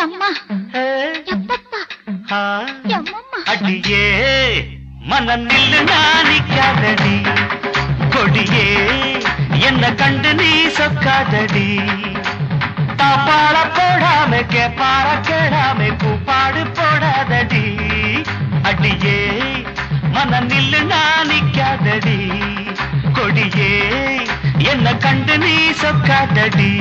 எம்மா ஏ, எப்பத்தா ஆ, எம்மம்மா அடியே மனம் நில்லு நாணிக்காதடி கொடியே என்ன கண்டு நீ சொக்காதடி தாப்பாள போடாம கேப்பார கேடாம கூப்பாடு போடாதடி அடியே மனம் நில்லு நாணிக்காதடி கொடியே என்ன கண்டு நீ சொக்காதடி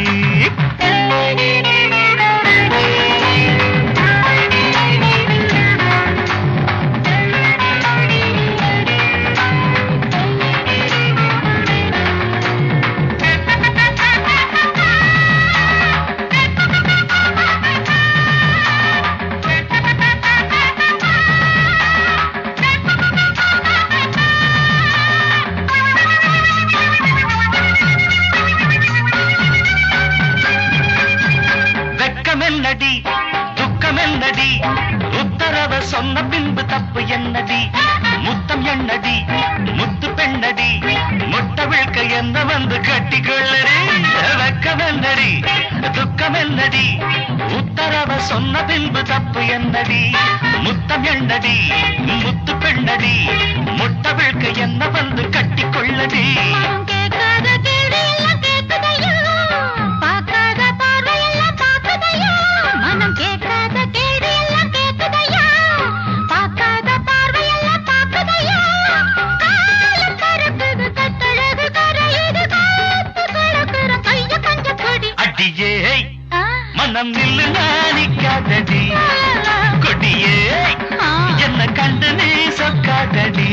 வெக்கமென்னடி துக்கமென்னடி உத்தரவ சொன்ன பின்பு தப்பு என்னடி முத்தம் என்னடி முத்து பெண்ணடி முட்டை விழ்க்க என்ன வந்து கட்டிக்கொள்ளடி வெக்கமென்னடி துக்கமென்னடி உத்தரவ சொன்ன பின்பு தப்பு என்னடி முத்தம் என்னடி முத்து பெண்ணடி முட்டை விழ்க்க என்ன வந்து கட்டிக்கொள்ளடி மனம் கேட்காத கேள்வி எல்லாம் கேட்குதையா பார்க்காத பார்வை எல்லாம் பார்க்குதையா மனம் கேட்காத கேள்வி எல்லாம் கேட்குதையா பார்க்காத பார்வை எல்லாம் பார்க்குதையா காலம் பறக்குது கட்டழகு கரையுது காத்து கிடக்குற கைய கொஞ்சம் கொடி அடியே ஆ, மனம் நில்லு நாணிக்காதடி கொடியே என்ன கண்டு நீ சொக்காதடி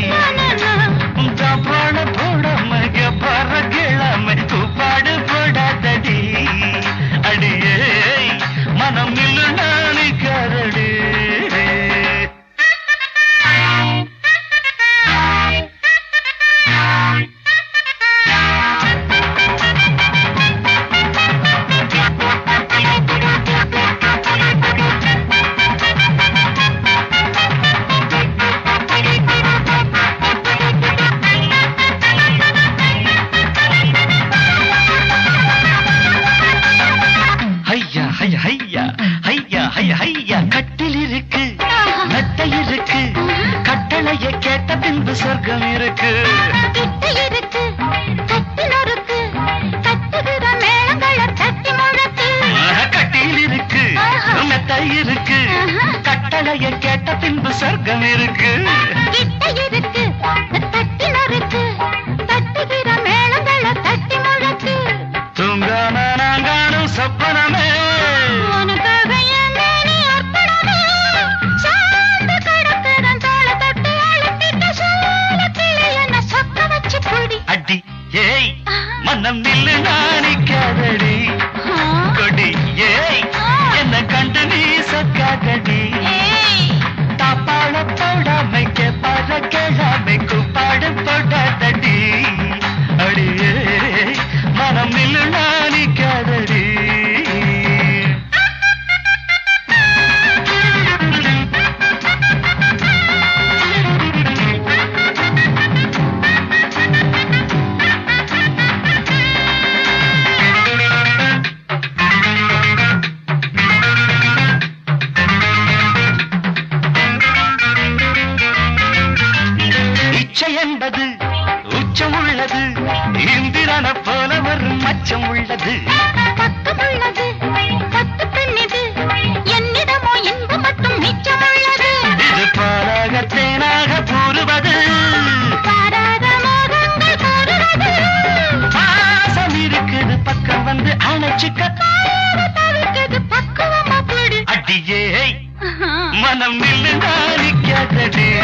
பாட போடாம பற கிழமை கூப்பாடு போடாதடி அடியே மனம் நில்லு நாணிக்காதடி ஐயா ஐயா ஐயா ஐயா ஐயா ஐயா கட்டில் இருக்கு மெத்தை இருக்கு கட்டளைய கேட்ட பின்பு சொர்க்கம் இருக்கு கிட்ட இருக்கு கட்டி நொறுக்கு கட்டுகிற மேளங்கள தட்டி முழக்கு கட்டில் இருக்கு மெத்தை இருக்கு கட்டளைய கேட்ட பின்பு சொர்க்கம் இருக்கு கிட்ட இருக்கு தட்டி நொறுக்கு தட்டுகிற மேளங்கள தட்டி முழக்கு தூங்காம நாங்கானும் சொப்பனமே உனக்காக என் மேனி அர்ப்பணமே சார்ந்து கிடக்குறன் தோளை தட்டி அழுத்திட்ட சோழ கிளை என்ன சொக்க வச்சு பொடி அடி ஏய் மனம் நில்லு நாணிக்காதடி கொடி ஏய் என்ன கண்டு நீ சொக்காதடி ஏய் தாப்பாள போடாமை கேப்பார கேளாமை கூப்பாடு போடாதடி அடியே மனம் நில்லு நாணிக்காதடி இச்சை என்பது உச்சம் உள்ளது இந்திரன போல வரும் மச்சம் உள்ளது பக்கமுள்ளது பத்து பெண்ணிது என்னிடமோ இன்பம் மட்டும் மிச்சமுள்ளது இது பாலாக தேனாக கூறுவது பாராத மோகங்கள் கூறுவது பாசம் இருக்குது பக்கம் வந்து அணைச்சுக்க காயாத தவிர்க்குது பக்குவமா பிடி அடியே மனம் நில்லு நாணிக்காதடி